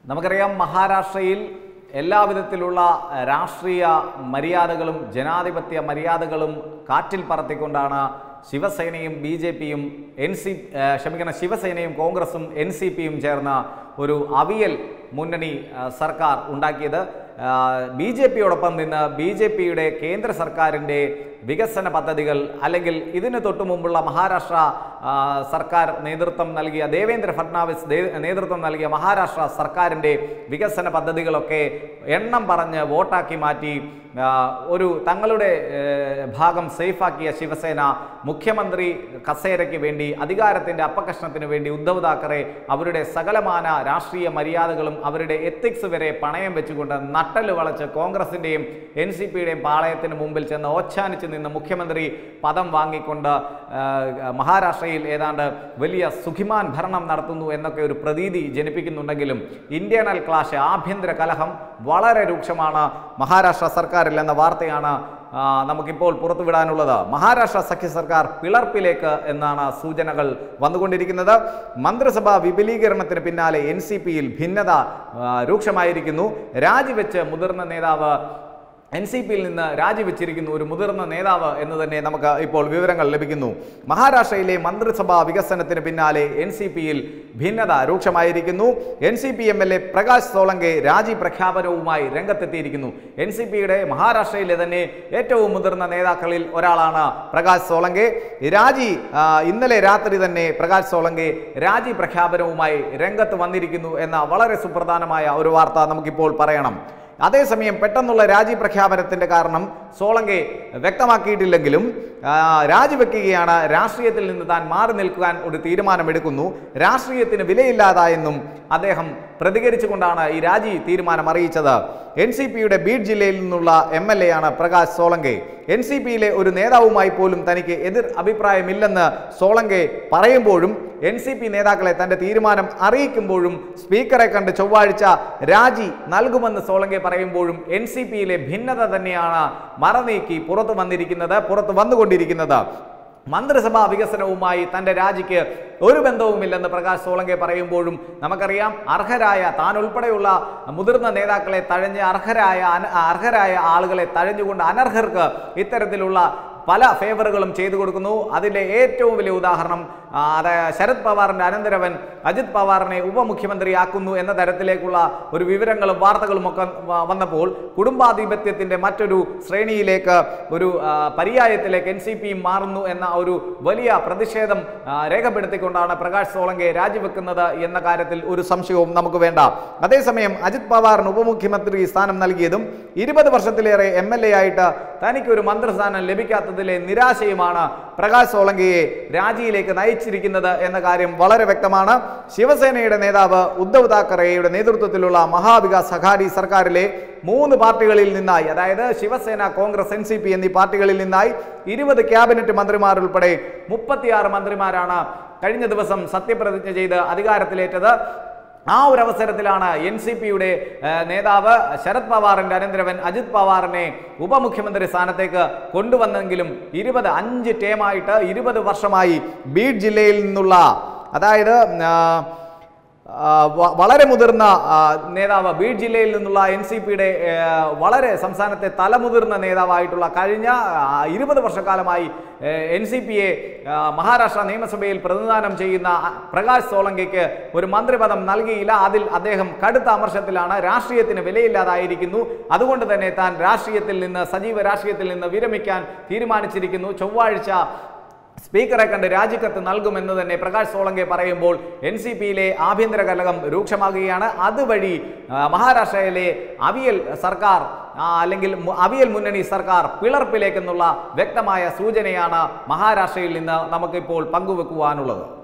നമുക്കറിയാം മഹാരാഷ്ട്രയിൽ എല്ലാവിധത്തിലുള്ള അഹ്, രാഷ്ട്രീയ മര്യാദകളും ജനാധിപത്യ മര്യാദകളും കാറ്റിൽ പറത്തിക്കൊണ്ടാണ് ശിവസേനയും ബി ജെ പിയും എൻ സി ക്ഷമിക്കണം ശിവസേനയും കോൺഗ്രസും എൻ സി പിയും ചേർന്ന ഒരു അവിയൽ മുന്നണി അഹ്, സർക്കാർ ഉണ്ടാക്കിയത് ബി ജെ പിയോടൊപ്പം നിന്ന് ബി ജെ പിയുടെ കേന്ദ്ര സർക്കാരിൻ്റെ വികസന പദ്ധതികൾ അല്ലെങ്കിൽ ഇതിന് തൊട്ടു മുമ്പുള്ള മഹാരാഷ്ട്ര ആ, സർക്കാർ നേതൃത്വം നൽകിയ ദേവേന്ദ്ര ഫട്നാവിസ് ദേ- നേതൃത്വം നൽകിയ മഹാരാഷ്ട്ര സർക്കാരിൻ്റെ വികസന പദ്ധതികളൊക്കെ എണ്ണം പറഞ്ഞ് വോട്ടാക്കി മാറ്റി ആ, ഒരു തങ്ങളുടെ ഏ, ഭാഗം സേഫാക്കിയ ശിവസേന മുഖ്യമന്ത്രി കസേരയ്ക്ക് വേണ്ടി അധികാരത്തിൻ്റെ അപ്പകഷ്ണത്തിന് വേണ്ടി ഉദ്ധവ് താക്കറെ അവരുടെ സകലമാന രാഷ്ട്രീയ മര്യാദകളും അവരുടെ എത്തിക്സ് വരെ പണയം വെച്ചുകൊണ്ട് നട്ടല് വളച്ച് കോൺഗ്രസിൻ്റെയും എൻ സി പിയുടെയും പാളയത്തിന് മുമ്പിൽ ചെന്ന് ഓച്ഛാനിച്ച് നിന്ന് മുഖ്യമന്ത്രി പദം വാങ്ങിക്കൊണ്ട് ആ, മഹാരാഷ്ട്രയിൽ ഏതാണ്ട് വലിയ സുഖിമാൻ ഭരണം നടത്തുന്നു എന്നൊക്കെ ഒരു പ്രതീതി ജനിപ്പിക്കുന്നുണ്ടെങ്കിലും ഇന്റേണൽ ക്ലാഷ് ആഭ്യന്തര കലഹം വളരെ രൂക്ഷമാണ് മഹാരാഷ്ട്ര സർക്കാരിൽ എന്ന വാർത്തയാണ് ആ, നമുക്കിപ്പോൾ പുറത്തുവിടാനുള്ളത് മഹാരാഷ്ട്ര സഖ്യ സർക്കാർ പിളർപ്പിലേക്ക് എന്നാണ് സൂചനകൾ വന്നുകൊണ്ടിരിക്കുന്നത് മന്ത്രിസഭാ വിപുലീകരണത്തിന് പിന്നാലെ എൻ സി പിയിൽ ഭിന്നത ആ, രൂക്ഷമായിരിക്കുന്നു രാജിവെച്ച് മുതിർന്ന നേതാവ് എൻ സി പിയിൽ നിന്ന് രാജിവെച്ചിരിക്കുന്നു ഒരു മുതിർന്ന നേതാവ് എന്ന് തന്നെ നമുക്ക് ഇപ്പോൾ വിവരങ്ങൾ ലഭിക്കുന്നു മഹാരാഷ്ട്രയിലെ മന്ത്രിസഭാ വികസനത്തിന് പിന്നാലെ എൻ സി പിയിൽ ഭിന്നത രൂക്ഷമായിരിക്കുന്നു N C P M L A Prakash Solanke രാജി പ്രഖ്യാപനവുമായി രംഗത്തെത്തിയിരിക്കുന്നു എൻ സി പിയുടെ മഹാരാഷ്ട്രയിലെ തന്നെ ഏറ്റവും മുതിർന്ന നേതാക്കളിൽ ഒരാളാണ് പ്രകാശ് സോളങ്കെ രാജി ആ, ഇന്നലെ രാത്രി തന്നെ പ്രകാശ് സോളങ്കെ രാജി പ്രഖ്യാപനവുമായി രംഗത്ത് വന്നിരിക്കുന്നു എന്ന വളരെ സുപ്രധാനമായ ഒരു വാർത്ത നമുക്കിപ്പോൾ പറയണം അതേസമയം പെട്ടെന്നുള്ള രാജി പ്രഖ്യാപനത്തിന്റെ കാരണം സോളങ്കെ വ്യക്തമാക്കിയിട്ടില്ലെങ്കിലും ആ, രാജിവെക്കുകയാണ് രാഷ്ട്രീയത്തിൽ നിന്ന് താൻ മാറി നിൽക്കാൻ ഒരു തീരുമാനമെടുക്കുന്നു രാഷ്ട്രീയത്തിന് വിലയില്ലാതായെന്നും അദ്ദേഹം പ്രതികരിച്ചുകൊണ്ടാണ് ഈ രാജി തീരുമാനം അറിയിച്ചത് എൻ സി പിയുടെ ബീഡ് ജില്ലയിൽ നിന്നുള്ള എം എൽ എ ആണ് പ്രകാശ് സോളങ്കെ എൻ സി പിയിലെ ഒരു നേതാവുമായി പോലും തനിക്ക് എതിർ അഭിപ്രായമില്ലെന്ന് സോളങ്കെ പറയുമ്പോഴും എൻ സി പി നേതാക്കളെ തന്റെ തീരുമാനം അറിയിക്കുമ്പോഴും സ്പീക്കറെ കണ്ട് ചൊവ്വാഴ്ച രാജി നൽകുമെന്ന് സോളങ്കെ പറയുമ്പോഴും എൻ സി പിയിലെ ഭിന്നത തന്നെയാണ് മറനീക്കി പുറത്തു വന്നിരിക്കുന്നത് പുറത്തു വന്നുകൊണ്ടിരിക്കുന്നത് മന്ത്രിസഭാ വികസനവുമായി തന്റെ രാജിക്ക് ഒരു ബന്ധവുമില്ലെന്ന് പ്രകാശ് സോളങ്കെ പറയുമ്പോഴും നമുക്കറിയാം അർഹരായ താൻ ഉൾപ്പെടെയുള്ള മുതിർന്ന നേതാക്കളെ തഴഞ്ഞ് അർഹരായ അന- അർഹരായ ആളുകളെ തഴഞ്ഞുകൊണ്ട് അനർഹർക്ക് ഇത്തരത്തിലുള്ള പല ഫേവറുകളും ചെയ്തു കൊടുക്കുന്നു അതിൻ്റെ ഏറ്റവും വലിയ ഉദാഹരണം ആ, അത് ശരത് പവാറിന്റെ അനന്തരവൻ അജിത് പവാറിനെ ഉപമുഖ്യമന്ത്രിയാക്കുന്നു എന്ന തരത്തിലേക്കുള്ള ഒരു വിവരങ്ങളും വാർത്തകളും ഒക്കെ വ- വന്നപ്പോൾ കുടുംബാധിപത്യത്തിന്റെ മറ്റൊരു ശ്രേണിയിലേക്ക് ഒരു ആ, പര്യായത്തിലേക്ക് എൻ സി പിയും മാറുന്നു എന്ന ഒരു വലിയ പ്രതിഷേധം ആ, രേഖപ്പെടുത്തിക്കൊണ്ടാണ് പ്രകാശ് സോളങ്കെ രാജിവെക്കുന്നത് എന്ന കാര്യത്തിൽ ഒരു സംശയവും നമുക്ക് വേണ്ട അതേസമയം അജിത് പവാറിന് ഉപമുഖ്യമന്ത്രി സ്ഥാനം നൽകിയതും ഇരുപത് വർഷത്തിലേറെ എം എൽ എ ആയിട്ട് തനിക്ക് ഒരു മന്ത്രിസ്ഥാനം ലഭിക്കാത്തതിലെ നിരാശയുമാണ് പ്രകാശ് സോളങ്കയെ രാജിയിലേക്ക് നയിച്ചിരിക്കുന്നത് എന്ന കാര്യം വളരെ വ്യക്തമാണ് ശിവസേനയുടെ നേതാവ് ഉദ്ധവ് താക്കറെയുടെ നേതൃത്വത്തിലുള്ള മഹാവികാസ് അഘാടി സർക്കാരിലെ മൂന്ന് പാർട്ടികളിൽ നിന്നായി അതായത് Shiv Sena Congress N C P എന്നീ പാർട്ടികളിൽ നിന്നായി ഇരുപത് ക്യാബിനറ്റ് മന്ത്രിമാർ ഉൾപ്പെടെ മുപ്പത്തിയാറ് മന്ത്രിമാരാണ് കഴിഞ്ഞ ദിവസം സത്യപ്രതിജ്ഞ ചെയ്ത് അധികാരത്തിലേറ്റത് ആ ഒരു അവസരത്തിലാണ് എൻ സി പിയുടെ നേതാവ് ശരത് പവാറിന്റെ അനന്തരവൻ അജിത് പവാറിനെ ഉപമുഖ്യമന്ത്രി സ്ഥാനത്തേക്ക് കൊണ്ടുവന്നെങ്കിലും ഇരുപത് അഞ്ച് ടേമായിട്ട് ഇരുപത് വർഷമായി ബീഡ് ജില്ലയിൽ നിന്നുള്ള അതായത് ആ, ആ, വ- വളരെ മുതിർന്ന ആ, നേതാവ് ബീഡ് ജില്ലയിൽ നിന്നുള്ള എൻ സി പിയുടെ വളരെ സംസ്ഥാനത്തെ തലമുതിർന്ന നേതാവായിട്ടുള്ള കഴിഞ്ഞ ഇരുപത് വർഷക്കാലമായി എൻ സി പിയെ മഹാരാഷ്ട്ര നിയമസഭയിൽ പ്രതിനിധാനം ചെയ്യുന്ന ആ, പ്രകാശ് സോളങ്കയ്ക്ക് ഒരു മന്ത്രിപദം നൽകിയില്ല അതിൽ അദ്ദേഹം കടുത്ത അമർഷത്തിലാണ് രാഷ്ട്രീയത്തിന് വിലയില്ലാതായിരിക്കുന്നു അതുകൊണ്ട് തന്നെ താൻ രാഷ്ട്രീയത്തിൽ നിന്ന് സജീവ രാഷ്ട്രീയത്തിൽ നിന്ന് വിരമിക്കാൻ തീരുമാനിച്ചിരിക്കുന്നു ചൊവ്വാഴ്ച സ്പീക്കറെ കണ്ട് രാജിക്കത്ത് നൽകുമെന്ന് തന്നെ പ്രകാശ് സോളങ്കെ പറയുമ്പോൾ എൻ സി പിയിലെ ആഭ്യന്തര കലകം രൂക്ഷമാകുകയാണ് അതുവഴി ആ, മഹാരാഷ്ട്രയിലെ അവിയൽ സർക്കാർ ആ, അല്ലെങ്കിൽ മു- അവിയൽ മുന്നണി സർക്കാർ പിളർപ്പിലേക്കെന്നുള്ള വ്യക്തമായ സൂചനയാണ് മഹാരാഷ്ട്രയിൽ നിന്ന് നമുക്കിപ്പോൾ പങ്കുവെക്കുവാനുള്ളത്